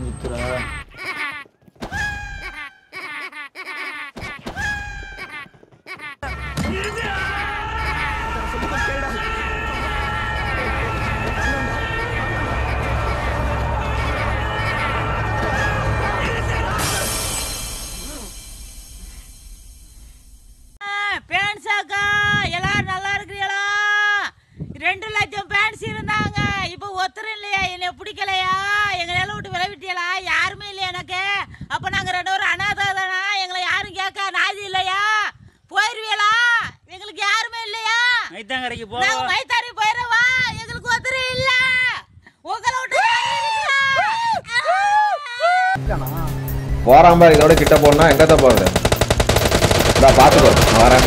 நிக்கிறா பேன்ஸ் அக்கா எல்லாரும் நல்லா இருக்கிறீங்களா ரெண்டு லட்சம் பேன்ஸ் இருந்தாங்க இப்போ ஒருத்தரும் இல்லையா என்னை பிடிக்கலையா எங்க நில விட்டு விளைவிட்டியலா யாருமே இல்லையா எனக்கு அப்ப நாங்க ரெண்டு பேரும் அனாதை தானா எங்களை யாரும் கேட்க நாதி இல்லையா போயிருவீங்களா எங்களுக்கு யாருமே இல்லையா மைத்தாங்கரைக்கு போ நாங்க மைத்தாரி போயிடவா எங்களுக்கு ஒருத்தரும் இல்ல உங்களை விட்டு யாரும் இல்லையா? போறான் பாரு இதோட கிட்ட போனா எங்கத்த போறது இதா பாத்துக்கோ நான் வரேன்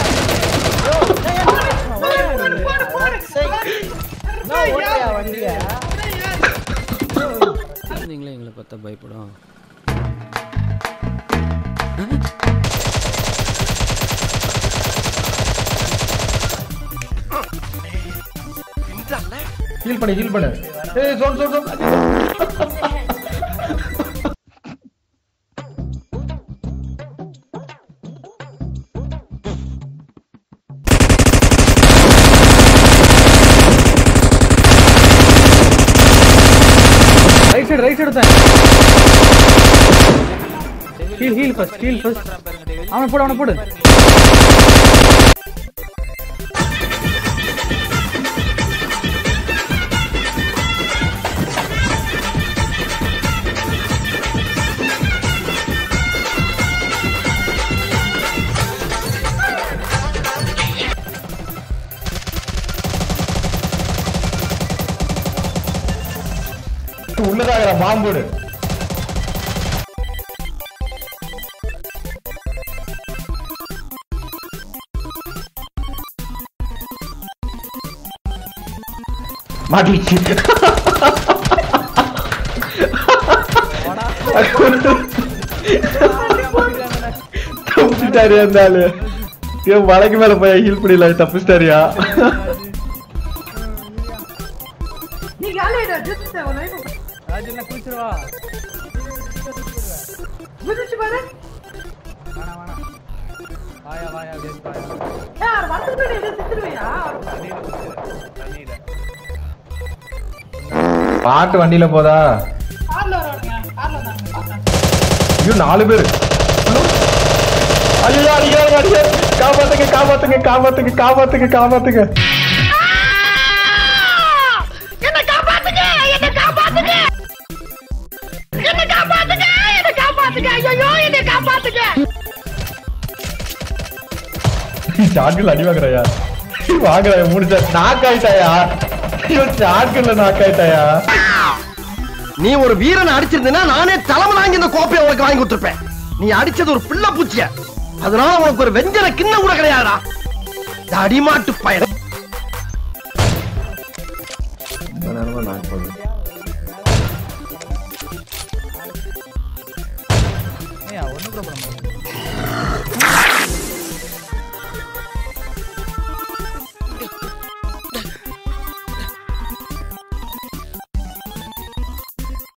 நீங்களே எங்களை பார்த்தா பயப்படும் ஹீல் பண்ணு ஹீல் பண்ணு ஏய் சொல் சொல் சொல் ரைட் சைடு ரைட் சைடு தான் heel heel first heel first அவனை போடு அவனை போடு உள்ளதாக பாம்போடு மாட்டிச்சு தப்பிச்சிட்டாரு அந்த ஆளு இவன் மலைக்கு மேல போய் ஹீல் பண்ணல தப்பிச்சிட்டாரியா பாட்டு வண்டியில போதா ஐயோ நாலு பேர் ஐயோ அடிக்காத அடிக்காத காப்பாத்துங்க காப்பாத்துங்க காப்பாத்துங்க காப்பாத்துங்க காப்பாத்துங்க என்ன காப்பாத்துங்க என்ன காப்பாத்துங்க என்ன காப்பாத்துங்க என்ன காப்பாத்துங்க ஐயோ என்ன காப்பாத்துங்க ஷாட்கள் அடி வாங்குறாயா வாங்குறாயா முடிச்சா நாக் ஆயிட்டாயா ஐயோ ஷாட்கள்ல நாக் ஆயிட்டாயா நீ ஒரு வீரனை அடிச்சிருந்தா நானே தலைமை வாங்கி இந்த கோப்பையை உனக்கு வாங்கி கொடுத்துருப்பேன் நீ அடிச்சது ஒரு பிள்ளை பூச்சிய அதனால உனக்கு ஒரு வெஞ்சன கிண்ணம் கூட கிடையாதா இந்த அடிமாட்டு பயன் ரொம்ப நேரமா நான் போகுது ஒண்ணு கூட பண்ண